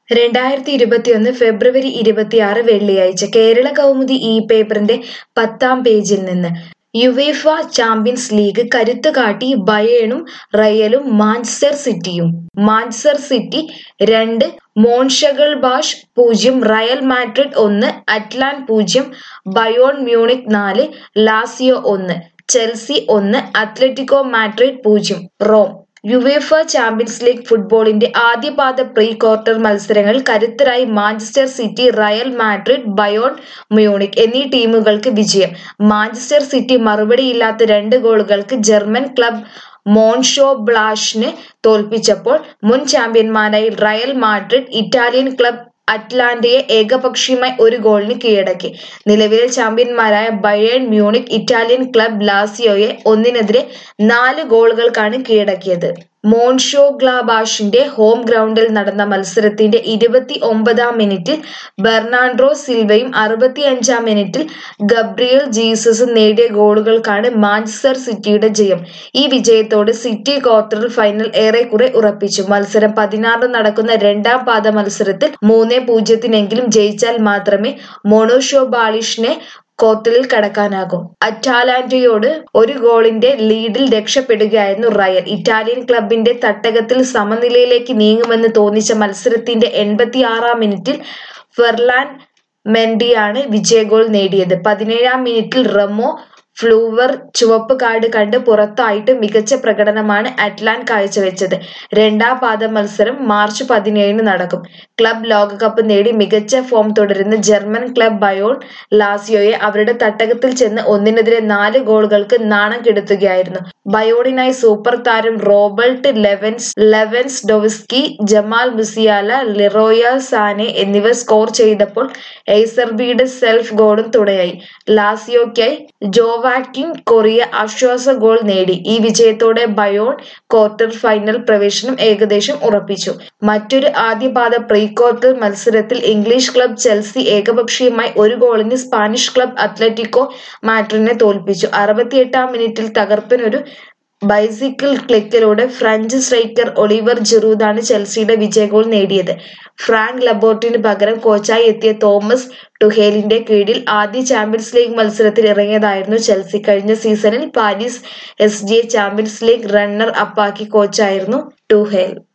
രണ്ടായിരത്തി ഇരുപത്തിയൊന്ന് ഫെബ്രുവരി ഇരുപത്തിയാറ് വെള്ളിയാഴ്ച കേരള കൗമുദി ഈ പേപ്പറിന്റെ പത്താം പേജിൽ നിന്ന് യുവേഫ ചാമ്പ്യൻസ് ലീഗ് കരുത്ത് കാട്ടി ബയേണും റയലും മാഞ്ചസ്റ്റർ സിറ്റിയും മാഞ്ചസ്റ്റർ സിറ്റി രണ്ട് മോൺഷഗൾബാഷ് പൂജ്യം റയൽ മാഡ്രിഡ് ഒന്ന് അറ്റ്ലാൻ പൂജ്യം ബയോൺ മ്യൂണിക് നാല് ലാസിയോ ഒന്ന് ചെൽസി ഒന്ന് അത്ലറ്റിക്കോ മാഡ്രിഡ് പൂജ്യം റോം യുവേഫ ചാമ്പ്യൻസ് ലീഗ് ഫുട്ബോളിന്റെ ആദ്യപാദ പ്രീ ക്വാർട്ടർ മത്സരങ്ങൾ കരുത്തരായി Manchester City Real Madrid Bayern Munich എന്നീ ടീമുകൾക്ക് വിജയം മാഞ്ചസ്റ്റർ സിറ്റി മറുപടിയില്ലാത്ത രണ്ട് ഗോളുകൾക്ക് ജർമ്മൻ ക്ലബ് മോൺഷോ ബ്ലാഷിനെ തോൽപ്പിച്ചപ്പോൾ മുൻ ചാമ്പ്യന്മാരായി റയൽ മാഡ്രിഡ് ഇറ്റാലിയൻ ക്ലബ് അറ്റ്ലാന്റയെ ഏകപക്ഷീയമായി ഒരു ഗോളിന് കീഴടക്കി നിലവിലെ ചാമ്പ്യന്മാരായ ബയേൺ മ്യൂണിക് ഇറ്റാലിയൻ ക്ലബ് ലാസിയോയെ ഒന്നിനെതിരെ നാല് ഗോളുകൾക്കാണ് കീഴടക്കിയത് മോൺഷോ ഗ്ലാബാഷിന്റെ ഹോം ഗ്രൗണ്ടിൽ നടന്ന മത്സരത്തിന്റെ ഇരുപത്തി ഒമ്പതാം മിനിറ്റിൽ ബെർണാൻഡ്രോ സിൽവയും അറുപത്തി അഞ്ചാം മിനിറ്റിൽ ഗബ്രിയൽ ജീസസും നേടിയ ഗോളുകൾക്കാണ് മാഞ്ചസ്റ്റർ സിറ്റിയുടെ ജയം ഈ വിജയത്തോടെ സിറ്റി ക്വാർട്ടർ ഫൈനൽ ഏറെക്കുറെ ഉറപ്പിച്ചു മത്സരം പതിനാറിന് നടക്കുന്ന രണ്ടാം പാദ മത്സരത്തിൽ മൂന്ന് പൂജ്യത്തിനെങ്കിലും ജയിച്ചാൽ മാത്രമേ മോണോഷോ ബാളിഷിനെ ക്വാർട്ടറിൽ കടക്കാനാകും അറ്റാലാന്റയോട് ഒരു ഗോളിന്റെ ലീഡിൽ രക്ഷപ്പെടുകയായിരുന്നു റയൽ ഇറ്റാലിയൻ ക്ലബിന്റെ തട്ടകത്തിൽ സമനിലയിലേക്ക് നീങ്ങുമെന്ന് തോന്നിച്ച മത്സരത്തിന്റെ എൺപത്തിയാറാം മിനിറ്റിൽ ഫെർലാൻ മെൻഡിയാണ് വിജയഗോൾ നേടിയത് പതിനേഴാം മിനിറ്റിൽ റമോ ഫ്ലൂവർ ചുവപ്പ് കാർഡ് കണ്ട് പുറത്തായിട്ട് മികച്ച പ്രകടനമാണ് അറ്റ്ലാൻ കാഴ്ചവെച്ചത് രണ്ടാം പാദ മത്സരം മാർച്ച് പതിനേഴിന് നടക്കും ക്ലബ് ലോകകപ്പ് നേടി മികച്ച ഫോം തുടരുന്ന ജർമ്മൻ ക്ലബ് ബയോൺ ലാസിയോയെ അവരുടെ തട്ടകത്തിൽ ചെന്ന് ഒന്നിനെതിരെ നാല് ഗോളുകൾക്ക് നാണം കെടുത്തുകയായിരുന്നു ബയോണിനായി സൂപ്പർ താരം റോബർട്ട് ലെവൻസ് Lewandowski Jamal Musiala Leroy Sane എന്നിവർ സ്കോർ ചെയ്തപ്പോൾ എയ്സർബിയുടെ സെൽഫ് ഗോളും തുണയായി ലാസിയോയ്ക്കായി ജോവാക്കിൻ കൊറിയ ആശ്വാസ ഗോൾ നേടി ഈ വിജയത്തോടെ ബയോൺ ക്വാർട്ടർ ഫൈനൽ പ്രവേശനം ഏകദേശം ഉറപ്പിച്ചു മറ്റൊരു ആദ്യപാദ പ്രീ ക്വാർട്ടർ മത്സരത്തിൽ ഇംഗ്ലീഷ് ക്ലബ് ചെൽസി ഏകപക്ഷീയമായി ഒരു ഗോളിന് സ്പാനിഷ് ക്ലബ് അത്ലറ്റിക്കോ മാഡ്രിഡിനെ തോൽപ്പിച്ചു അറുപത്തിയെട്ടാം മിനിറ്റിൽ തകർപ്പനൊരു ബൈസിക്കിൾ ക്ലിക്കിലൂടെ ഫ്രഞ്ച് സ്ട്രൈക്കർ ഒളിവർ ജിറൂദാണ് ചെൽസിയുടെ വിജയഗോൾ നേടിയത് ഫ്രാങ്ക് ലബോർട്ടിന് പകരം കോച്ചായി എത്തിയ തോമസ് ടുഹേലിന്റെ കീഴിൽ ആദ്യ ചാമ്പ്യൻസ് ലീഗ് മത്സരത്തിൽ ഇറങ്ങിയതായിരുന്നു ചെൽസി കഴിഞ്ഞ സീസണിൽ പാരീസ് എസ് ജിയെ ചാമ്പ്യൻസ് ലീഗ് റണ്ണർ അപ്പാക്കി കോച്ചായിരുന്നു ടുഹേൽ